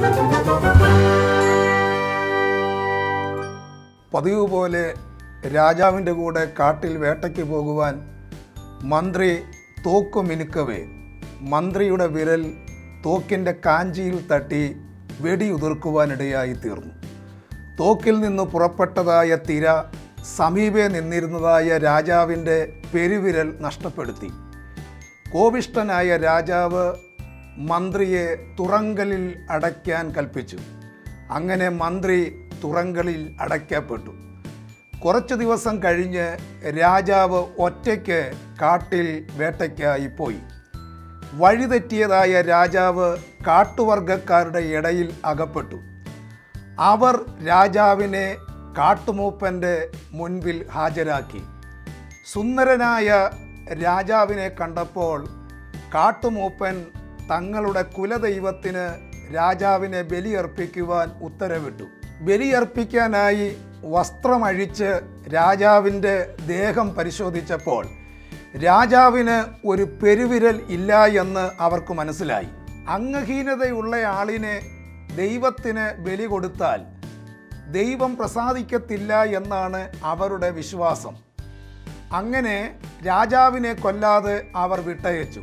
പതിവ് പോലെ രാജാവിൻ്റെ കൂടെ കാട്ടിൽ വേട്ടയ്ക്ക് പോകുവാൻ മന്ത്രി തോക്ക് മിനുക്കവേ മന്ത്രിയുടെ വിരൽ തോക്കിൻ്റെ കാഞ്ചിയിൽ തട്ടി വെടിയുതിർക്കുവാനിടയായി തീർന്നു തോക്കിൽ നിന്ന് പുറപ്പെട്ടതായ തിര സമീപേ നിന്നിരുന്നതായ രാജാവിൻ്റെ പെരുവിരൽ നഷ്ടപ്പെടുത്തി കോപിഷ്ഠനായ രാജാവ് മന്ത്രിയെ തുറങ്കലിൽ അടയ്ക്കാൻ കൽപ്പിച്ചു അങ്ങനെ മന്ത്രി തുറങ്കലിൽ അടയ്ക്കപ്പെട്ടു കുറച്ചു ദിവസം കഴിഞ്ഞ് രാജാവ് ഒറ്റയ്ക്ക് കാട്ടിൽ വേട്ടയ്ക്കായി പോയി വഴിതെറ്റിയതായ രാജാവ് കാട്ടുവർഗക്കാരുടെ ഇടയിൽ അകപ്പെട്ടു അവർ രാജാവിനെ കാട്ടുമൂപ്പൻ്റെ മുൻപിൽ ഹാജരാക്കി സുന്ദരനായ രാജാവിനെ കണ്ടപ്പോൾ കാട്ടുമൂപ്പൻ തങ്ങളുടെ കുലദൈവത്തിന് രാജാവിനെ ബലിയർപ്പിക്കുവാൻ ഉത്തരവിട്ടു ബലിയർപ്പിക്കാനായി വസ്ത്രമഴിച്ച് രാജാവിൻ്റെ ദേഹം പരിശോധിച്ചപ്പോൾ രാജാവിന് ഒരു പെരുവിരൽ ഇല്ല എന്ന് അവർക്ക് മനസ്സിലായി അംഗഹീനതയുള്ള ആളിനെ ദൈവത്തിന് ബലി കൊടുത്താൽ ദൈവം പ്രസാദിക്കത്തില്ല എന്നാണ് അവരുടെ വിശ്വാസം അങ്ങനെ രാജാവിനെ കൊല്ലാതെ അവർ വിട്ടയച്ചു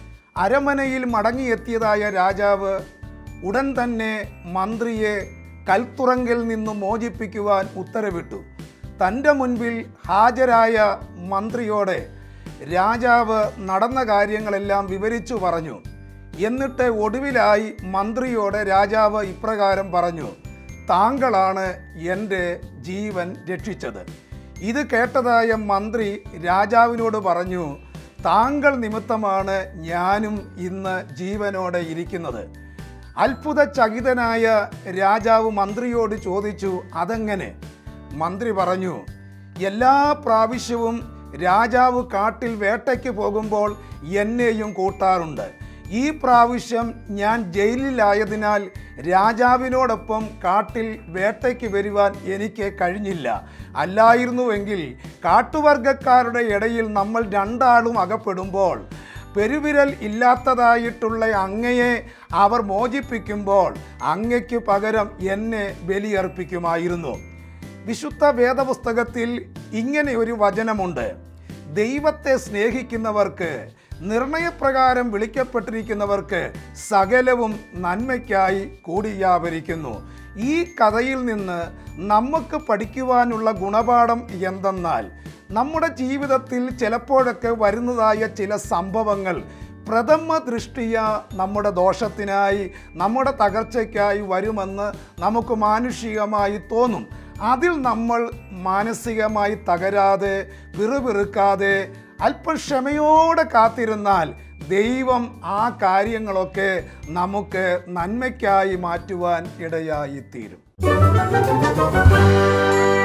അരമനയിൽ മടങ്ങിയെത്തിയതായ രാജാവ് ഉടൻ തന്നെ മന്ത്രിയെ കൽത്തുറങ്കിൽ നിന്ന് മോചിപ്പിക്കുവാൻ ഉത്തരവിട്ടു തൻ്റെ മുൻപിൽ ഹാജരായ മന്ത്രിയോടെ രാജാവ് നടന്ന കാര്യങ്ങളെല്ലാം വിവരിച്ചു പറഞ്ഞു എന്നിട്ട് ഒടുവിലായി മന്ത്രിയോട് രാജാവ് ഇപ്രകാരം പറഞ്ഞു താങ്കളാണ് എൻ്റെ ജീവൻ രക്ഷിച്ചത് ഇത് കേട്ടതായ മന്ത്രി രാജാവിനോട് പറഞ്ഞു താങ്കൾ നിമിത്തമാണ് ഞാനും ഇന്ന് ജീവനോടെ ഇരിക്കുന്നത് അത്ഭുതചകിതനായ രാജാവ് മന്ത്രിയോട് ചോദിച്ചു അതെങ്ങനെ മന്ത്രി പറഞ്ഞു എല്ലാ പ്രാവശ്യവും രാജാവ് കാട്ടിൽ വേട്ടയ്ക്ക് പോകുമ്പോൾ എന്നെയും കൂട്ടാറുണ്ട് ഈ പ്രാവശ്യം ഞാൻ ജയിലിലായതിനാൽ രാജാവിനോടൊപ്പം കാട്ടിൽ വേട്ടയ്ക്ക് വരുവാൻ എനിക്ക് കഴിഞ്ഞില്ല അല്ലായിരുന്നുവെങ്കിൽ കാട്ടുവർഗക്കാരുടെ ഇടയിൽ നമ്മൾ രണ്ടാളും അകപ്പെടുമ്പോൾ പെരുവിരൽ ഇല്ലാത്തതായിട്ടുള്ള അങ്ങയെ അവർ മോചിപ്പിക്കുമ്പോൾ അങ്ങയ്ക്ക് പകരം എന്നെ ബലിയർപ്പിക്കുമായിരുന്നു വിശുദ്ധ വേദപുസ്തകത്തിൽ ഇങ്ങനെ ഒരു വചനമുണ്ട് ദൈവത്തെ സ്നേഹിക്കുന്നവർക്ക് നിർണയപ്രകാരം വിളിക്കപ്പെട്ടിരിക്കുന്നവർക്ക് സകലവും നന്മയ്ക്കായി കൂടിയാവരിക്കുന്നു ഈ കഥയിൽ നിന്ന് നമുക്ക് പഠിക്കുവാനുള്ള ഗുണപാഠം എന്തെന്നാൽ നമ്മുടെ ജീവിതത്തിൽ ചിലപ്പോഴൊക്കെ വരുന്നതായ ചില സംഭവങ്ങൾ പ്രഥമ ദൃഷ്ടിയ നമ്മുടെ ദോഷത്തിനായി നമ്മുടെ തകർച്ചയ്ക്കായി വരുമെന്ന് നമുക്ക് മാനുഷികമായി തോന്നും അതിൽ നമ്മൾ മാനസികമായി തകരാതെ പിറുപിറുക്കാതെ അല്പം ക്ഷമയോടെ കാത്തിരുന്നാൽ ദൈവം ആ കാര്യങ്ങളൊക്കെ നമുക്ക് നന്മയ്ക്കായി മാറ്റുവാൻ ഇടയായിത്തീരും